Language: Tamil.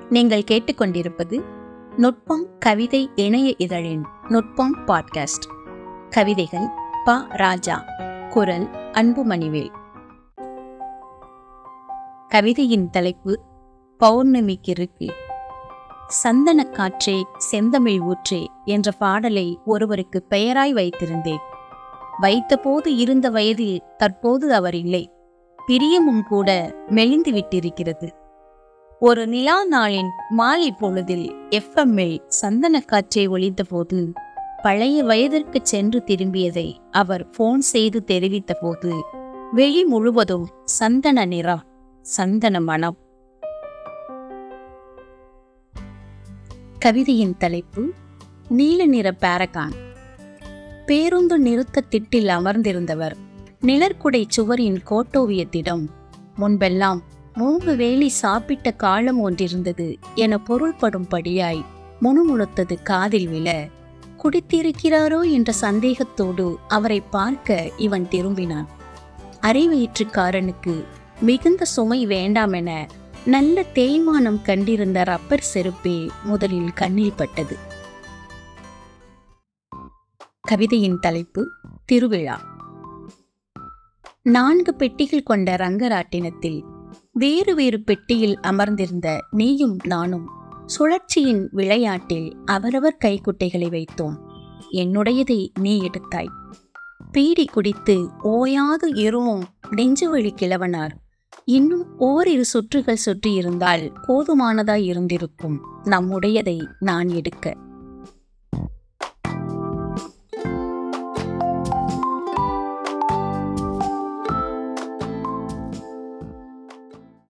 நீங்கள் கேட்டுக்கொண்டிருப்பது நுட்பம் கவிதை இணைய இதழின் நுட்பம் பாட்காஸ்ட் கவிதைகள் ப ராஜா குரல் அன்புமணிவேல் கவிதையின் தலைப்பு பௌர்ணமிக்கிருக்கு சந்தன காற்றே செந்தமிழ் ஊற்றே என்ற பாடலை ஒருவருக்கு பெயராய் வைத்திருந்தேன் வைத்தபோது இருந்த வயதில் தற்போது அவர் இல்லை பிரியமும் கூட மெலிந்து விட்டிருக்கிறது ஒரு நிலா நாளின் மாலை பொழுதில் எஃப்எம்மில் சந்தன காற்றே ஒழித்தபோது பழைய வயதிற்கு சென்று திரும்பியதை அவர் போன் செய்து தெரிவித்த போது வெளி முழுவதும் சந்தன நிறம் சந்தன மனம் கவிதையின் தலைப்பு நீல நிற பாரகான் பேருந்து நிறுத்த திட்டில் அமர்ந்திருந்தவர் நிழற்குடை சுவரின் கோட்டோவியத்திடம் முன்பெல்லாம் மூன்று வேளை சாப்பிட்ட காலம் ஒன்றிருந்தது என பொருள்படும்படியாய் முணுமுணுத்தது காதில் விழ குடித்திருக்கிறாரோ என்ற சந்தேகத்தோடு அவரை பார்க்க இவன் திரும்பினான் அரைவயிற்றுக்காரனுக்கு மிகுந்த சுமை வேண்டாம் என நல்ல தேய்மானம் கண்டிருந்த ரப்பர் செருப்பே முதலில் கண்ணில் பட்டது கவிதையின் தலைப்பு திருவிழா நான்கு பெட்டிகள் கொண்ட ரங்கராட்டினத்தில் வேறு வேறு பெட்டியில் அமர்ந்திருந்த நீயும் நானும் சுழற்சியின் விளையாட்டில் அவரவர் கைக்குட்டைகளை வைத்தோம் என்னுடையதை நீ எடுத்தாய் பீடி குடித்து ஓயாது இருவும் நெஞ்சுவழி கிழவனார் இன்னும் ஓரிரு சுற்றுகள் சுற்றியிருந்தால் போதுமானதாய் இருந்திருக்கும் நம்முடையதை நான் எடுக்க